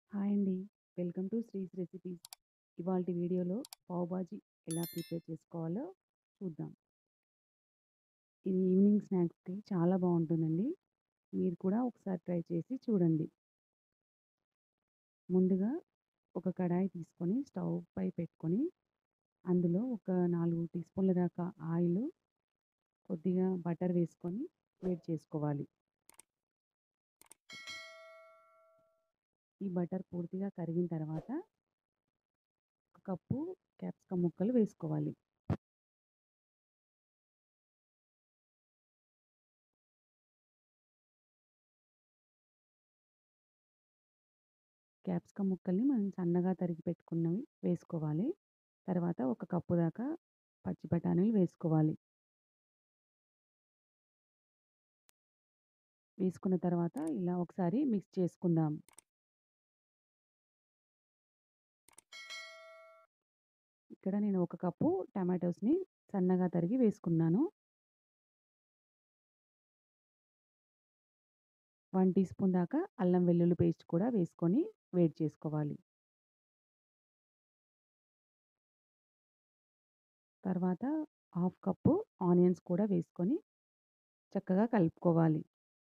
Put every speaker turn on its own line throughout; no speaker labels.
Hi అండి. Welcome to Sri's recipes. ఇవాల్టి వీడియోలో పావు బాజీ ఎలా ప్రిపేర్ చేసుకోవాలో చూద్దాం. ఇది ఈవినింగ్ స్నాక్స్‌కి చాలా బావుంటుందండి. మీరు కూడా ఒకసారి ట్రై చేసి చూడండి. ముందుగా ఒక కడాయి తీసుకొని స్టవ్ పై పెట్టుకొని, అందులో ఒక 4 టీ స్పూన్ల దాకా ఆయిలు, కొద్దిగా బటర్ వేసుకొని వేడి చేసుకోవాలి. ఈ బటర్ పూర్తిగా కరిగిన తర్వాత, ఒక కప్పు క్యాప్సికమ్ ముక్కలు వేసుకోవాలి. క్యాప్సికమ్ ముక్కల్ని మనం సన్నగా తరిగి పెట్టుకున్నవి వేసుకోవాలి. తర్వాత ఒక కప్పు దాకా పచ్చి బఠానీలు వేసుకోవాలి. వేసుకున్న తర్వాత ఇలా ఒకసారి మిక్స్ చేసుకుందాం. ఇక్కడ నేను ఒక కప్పు టమాటోస్‌ని సన్నగా తరిగి వేసుకున్నాను. 1 టీ స్పూన్ దాకా అల్లం వెల్లుల్లి పేస్ట్ కూడా వేసుకొని వేడి చేసుకోవాలి. తర్వాత హాఫ్ కప్పు ఆనియన్స్ కూడా వేసుకొని చక్కగా కలుపుకోవాలి.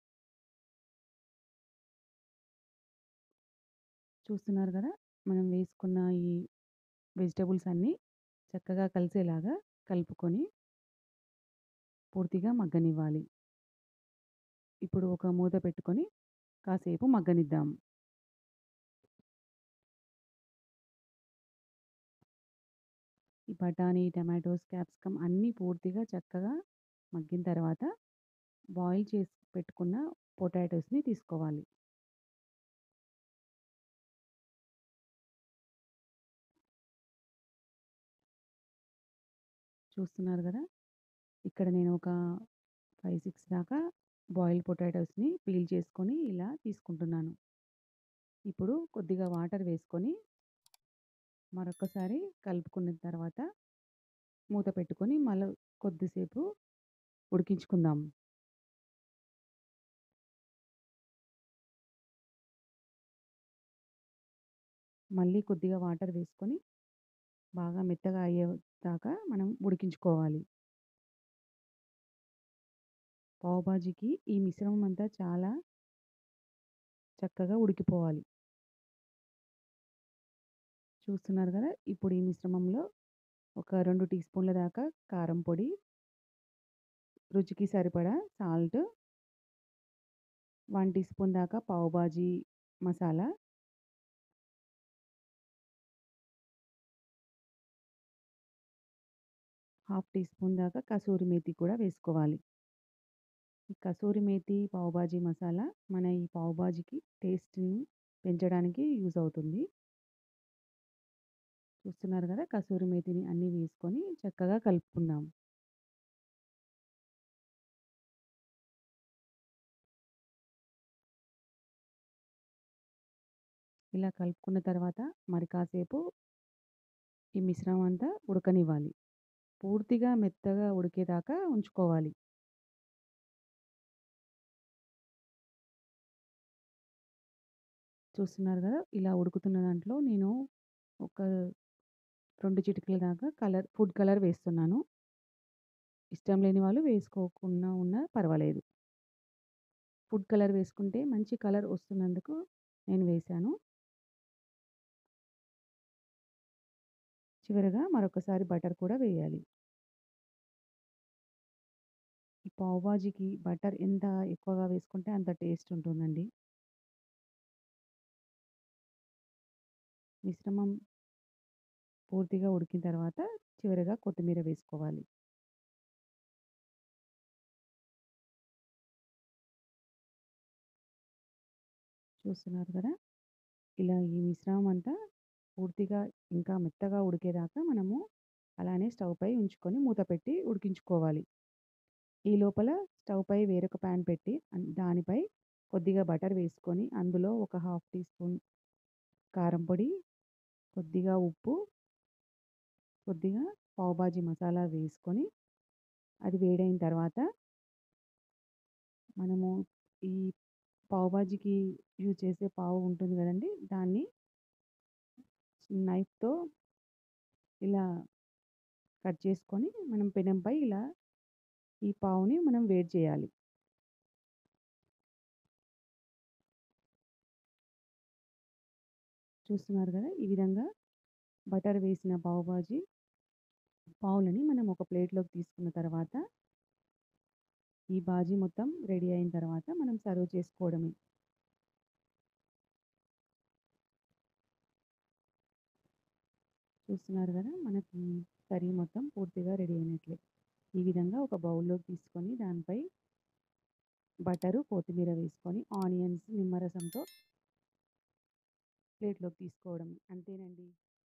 చూస్తున్నారు గదా! మనం వేసుకున్న ఈ వెజిటబుల్స్ అన్నీ చక్కగా కలిసేలాగా కలుపుకొని పూర్తిగా మగ్గనివ్వాలి. ఇప్పుడు ఒక మూత పెట్టుకొని కాసేపు మగ్గనిద్దాం. ఈ బఠానీ, టమాటోస్, క్యాప్సికమ్ అన్నీ పూర్తిగా చక్కగా మగ్గిన తర్వాత బాయిల్ చేసి పెట్టుకున్న పొటాటోస్‌ని తీసుకోవాలి. చూస్తున్నారు గదా! ఇక్కడ నేను ఒక 5, 6 దాకా బాయిల్డ్ పొటాటోస్‌ని పీల్ చేసుకొని ఇలా తీసుకుంటున్నాను. ఇప్పుడు కొద్దిగా వాటర్ వేసుకొని మరొకసారి కలుపుకున్న తర్వాత మూత పెట్టుకొని మళ్ళా కొద్దిసేపు ఉడికించుకుందాం. మళ్ళీ కొద్దిగా వాటర్ వేసుకొని బాగా మెత్తగా అయ్యేదాకా మనం ఉడికించుకోవాలి. పావు బాజీకి ఈ మిశ్రమం అంతా చాలా చక్కగా ఉడికిపోవాలి. చూస్తున్నారు గదా! ఇప్పుడు ఈ మిశ్రమంలో ఒక 2 టీ స్పూన్ల దాకా కారం పొడి, రుచికి సరిపడా సాల్ట్, 1 టీ స్పూన్ దాకా pav bhaji masala half teaspoon దాకా కసూరి మేతి కూడా వేసుకోవాలి. ఈ కసూరి మేతి, పావు బాజీ మసాలా మన ఈ పావు బాజీకి టేస్ట్‌ని పెంచడానికి యూజ్ అవుతుంది. చూస్తున్నారు గదా! కసూరి మేతిని అన్నీ వేసుకొని చక్కగా కలుపుకుందాం. ఇలా కలుపుకున్న తర్వాత మరి కాసేపు ఈ మిశ్రమం అంతా ఉడకనివ్వాలి. పూర్తిగా మెత్తగా ఉడికేదాకా ఉంచుకోవాలి. చూస్తున్నారు గదా! ఇలా ఉడుకుతున్న దాంట్లో నేను ఒక 2 చిటికెల దాకా కలర్ ఫుడ్ కలర్ వేస్తున్నాను. ఇష్టం లేని వాళ్ళు వేసుకోకుండా ఉన్నా పర్వాలేదు. ఫుడ్ కలర్ వేసుకుంటే మంచి కలర్ వస్తున్నందుకు నేను వేశాను. చివరగా మరొకసారి బటర్ కూడా వేయాలి. ఈ పావు బాజీకి బటర్ ఎంత ఎక్కువగా వేసుకుంటే అంత టేస్ట్ ఉంటుందండి. మిశ్రమం పూర్తిగా ఉడికిన తర్వాత చివరగా కొత్తిమీర వేసుకోవాలి. చూస్తున్నారు గదా! ఇలా ఈ మిశ్రమం అంతా పూర్తిగా ఇంకా మెత్తగా ఉడికేదాకా మనము అలానే స్టవ్ పై ఉంచుకొని మూత పెట్టి ఉడికించుకోవాలి. ఈ లోపల స్టవ్ పై వేరొక పాన్ పెట్టి దానిపై కొద్దిగా బటర్ వేసుకొని అందులో ఒక హాఫ్ టీ స్పూన్ కారం పొడి, కొద్దిగా ఉప్పు, కొద్దిగా పావు బాజీ మసాలా వేసుకొని అది వేడైన తర్వాత మనము ఈ పావు బాజీకి యూజ్ చేసే పావు ఉంటుంది గదండీ! దాన్ని నైఫ్‌తో ఇలా కట్ చేసుకొని మనం పెనంపై ఇలా ఈ పావుని మనం వేడి చేయాలి. చూస్తున్నారు గదా! ఈ విధంగా బటర్ వేసిన పావు బాజీ పావులని మనం ఒక ప్లేట్‌లోకి తీసుకున్న తర్వాత ఈ బాజీ మొత్తం రెడీ అయిన తర్వాత మనం సర్వ్ చేసుకోవడమే. చూస్తున్నారు గదా! మనకి కర్రీ మొత్తం పూర్తిగా రెడీ అయినట్లే. ఈ విధంగా ఒక బౌల్‌లోకి తీసుకొని దానిపై బటరు, కొత్తిమీర వేసుకొని ఆనియన్స్, నిమ్మరసంతో ప్లేట్‌లోకి తీసుకోవడమే. అంతేనండి.